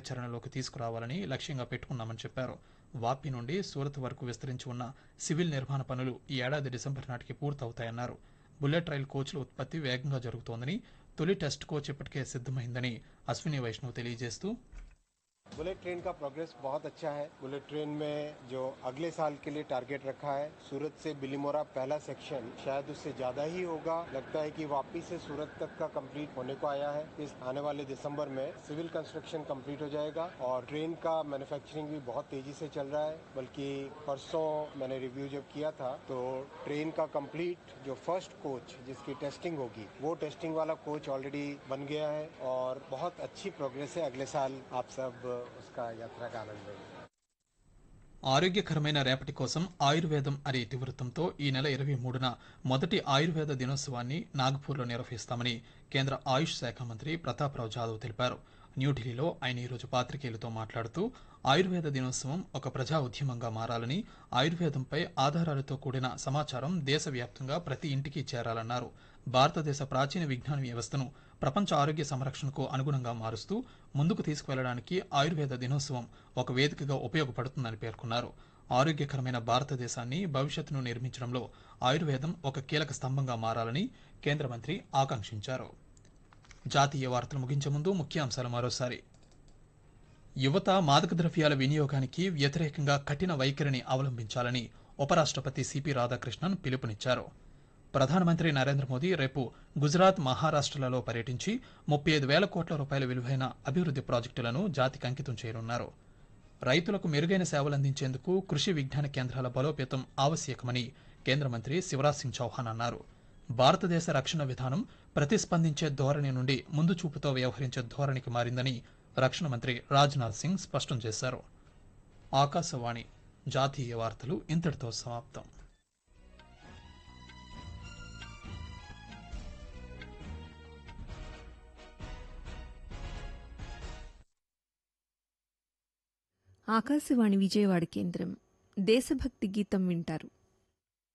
కార్యాచరణలోకి తీసుకురావాలని లక్ష్యంగా పెట్టుకున్నామని చెప్పారు వాపి నుండి సూరత్ వరకు విస్తరించి ఉన్న సివిల్ నిర్మాణ పనులు ఈ ఏడాది డిసెంబర్ నాటికి పూర్తవుతాయన్నారు బుల్లెట్ రైల్ కోచ్ల ఉత్పత్తి వేగంగా జరుగుతోందని తొలి టెస్ట్ కోచ్ ఇప్పటికే సిద్ధమైందని అశ్విని వైష్ణవ్ తెలియజేస్తూ बुलेट ट्रेन का प्रोग्रेस बहुत अच्छा है बुलेट ट्रेन में जो अगले साल के लिए टारगेट रखा है सूरत से बिलीमोरा पहला सेक्शन शायद उससे ज्यादा ही होगा लगता है कि वापी से सूरत तक का कंप्लीट होने को आया है इस आने वाले दिसंबर में सिविल कंस्ट्रक्शन कंप्लीट हो जाएगा और ट्रेन का मैन्युफैक्चरिंग भी बहुत तेजी से चल रहा है बल्कि परसों मैंने रिव्यू जब किया था तो ट्रेन का कंप्लीट जो फर्स्ट कोच जिसकी टेस्टिंग होगी वो टेस्टिंग वाला कोच ऑलरेडी बन गया है और बहुत अच्छी प्रोग्रेस है अगले साल आप सब उसका यात्रा का आनंद लेंगे ఆరోగ్యకరమైన రేపటి కోసం ఆయుర్వేదం అనే ఇతివృత్తంతో ఈ నెల ఇరవై మూడున మొదటి ఆయుర్వేద దినోత్సవాన్ని నాగపూర్లో నిర్వహిస్తామని కేంద్ర ఆయుష్ శాఖ మంత్రి ప్రతాప్రావు జాదవ్ తెలిపారు న్యూఢిల్లీలో ఆయన ఈరోజు పాత్రికేయులతో మాట్లాడుతూ ఆయుర్వేద దినోత్సవం ఒక ప్రజా ఉద్యమంగా మారాలని ఆయుర్వేదంపై ఆధారాలతో కూడిన సమాచారం దేశవ్యాప్తంగా ప్రతి ఇంటికి చేరాలన్నారు భారతదేశ ప్రాచీన విజ్ఞాన వ్యవస్థను ప్రపంచ ఆరోగ్య సంరక్షణకు అనుగుణంగా మారుస్తూ ముందుకు తీసుకువెళ్లడానికి ఆయుర్వేద దినోత్సవం ఒక వేదికగా ఉపయోగపడుతుందని పేర్కొన్నారు ఆరోగ్యకరమైన భారతదేశాన్ని భవిష్యత్తును నిర్మించడంలో ఆయుర్వేదం ఒక కీలక స్తంభంగా మారాలని కేంద్ర మంత్రి ఆకాంక్షించారు జాతీయ వార్తలు ముగించే ముందు ముఖ్యాంశాలు మరోసారి యువత మాదక ద్రవ్యాల వినియోగానికి వ్యతిరేకంగా కఠిన వైఖరిని అవలంబించాలని ఉపరాష్ట్రపతి సిపి రాధాకృష్ణన్ పిలుపునిచ్చారు ప్రధానమంత్రి నరేంద్ర మోదీ రేపు గుజరాత్ మహారాష్ట్రలలో పర్యటించి ముప్పై ఐదు వేల కోట్ల రూపాయల విలువైన అభివృద్ది ప్రాజెక్టులను జాతికి అంకితం చేయనున్నారు రైతులకు మెరుగైన సేవలందించేందుకు కృషి విజ్ఞాన కేంద్రాల బలోపేతం ఆవశ్యకమని కేంద్ర మంత్రి శివరాజ్ సింగ్ చౌహాన్ అన్నారు భారతదేశ రక్షణ విధానం ప్రతిస్పందించే ధోరణి నుండి ముందు చూపుతో వ్యవహరించే ధోరణికి మారిందని రక్షణ మంత్రి రాజ్నాథ్ సింగ్ స్పష్టం చేశారు ఆకాశవాణి జాతీయ వార్తలు ఇంతటితో సమాప్తం ఆకాశవాణి విజయవాడ కేంద్రం దేశభక్తి గీతం వింటారు